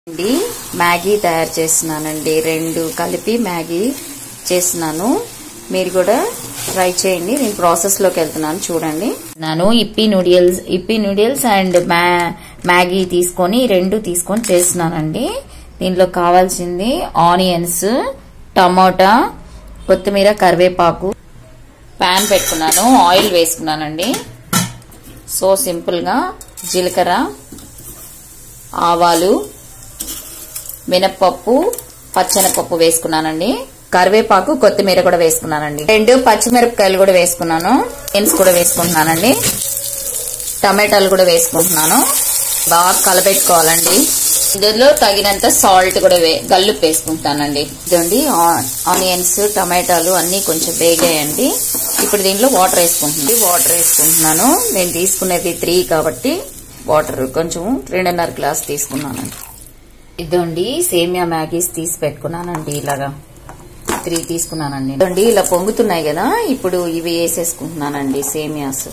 అండి మ్యాగీ తయారు చేస్తున్నానండి రెండు కలిపి మ్యాగీ చేస్తున్నాను మీరు కూడా ట్రై చేయండి నేను ప్రాసెస్ లోకి వెళ్తున్నాను చూడండి నేను Yippee noodles Yippee noodles and Maggi తీసుకొని రెండు తీసుకొని చేస్తున్నానండి దీంట్లో కావాల్సింది ఆనియన్స్ టమాటా కొత్తిమీర కరివేపాకు ప్యాన్ పెట్టుకున్నాను ఆయిల్ వేసుకున్నానండి సో సింపుల్గా జీలకర్ర ఆవాలు మినప్పప్పు పచ్చెనపప్పు వేసుకున్నానండి కరివేపాకు కొత్తిమీర కూడా వేసుకున్నానండి రెండు పచ్చిమిరపకాయలు కూడా వేసుకున్నాను ఎన్స్ కూడా వేసుకుంటున్నానండి టమాటాలు కూడా వేసుకుంటున్నాను బాగా కలపెట్టుకోవాలండి ఇందులో తగినంత సాల్ట్ కూడా వే గల్లుప్పు వేసుకుంటానండి ఇదండి ఆనియన్స్ టమాటాలు అన్ని కొంచెం వేగాయండి ఇప్పుడు దీంట్లో వాటర్ వేసుకుంటున్నాను వాటర్ వేసుకుంటున్నాను నేను తీసుకునేది త్రీ కాబట్టి వాటర్ కొంచెం రెండున్నర గ్లాస్ తీసుకున్నానండి ఇదండి సేమియా మ్యాగీస్ తీసి పెట్టుకున్నానండి ఇలాగా త్రీ తీసుకున్నానండి ఇదండి ఇలా పొంగుతున్నాయి కదా ఇప్పుడు ఇవి వేసేసుకుంటున్నానండి సేమియాస్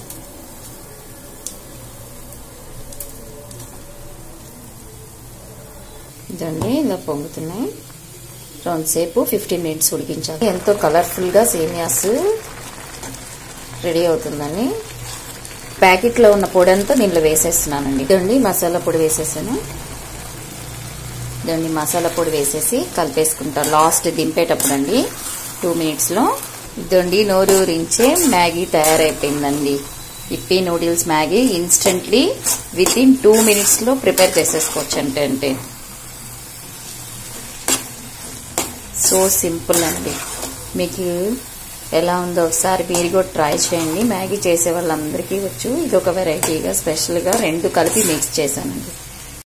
ఇదండి ఇలా పొంగుతున్నాయి సేపు ఫిఫ్టీన్ మినిట్స్ ఉడికించాలి ఎంతో కలర్ఫుల్ గా సేమియాస్ రెడీ అవుతుందని ప్యాకెట్ లో ఉన్న పొడి అంతా దీంట్లో వేసేస్తున్నానండి ఇదండి మసాలా పొడి వేసేసాను ఇదండి మసాలా పొడి వేసేసి కలిపేసుకుంటా లాస్ట్ దింపేటప్పుడు అండి టూ మినిట్స్ లో ఇదండి నోరూరించే మ్యాగీ తయారైపోయిందండి Yippee noodles Maggi instantly with in two minutes లో ప్రిపేర్ చేసేసుకోవచ్చు అంటే అంటే సో సింపుల్ అండి మీకు ఎలా ఉందో ఒకసారి మీరు కూడా ట్రై చేయండి మ్యాగీ చేసే వాళ్ళందరికీ వచ్చు ఇది ఒక వెరైటీగా స్పెషల్గా రెండు కలిపి మిక్స్ చేశానండి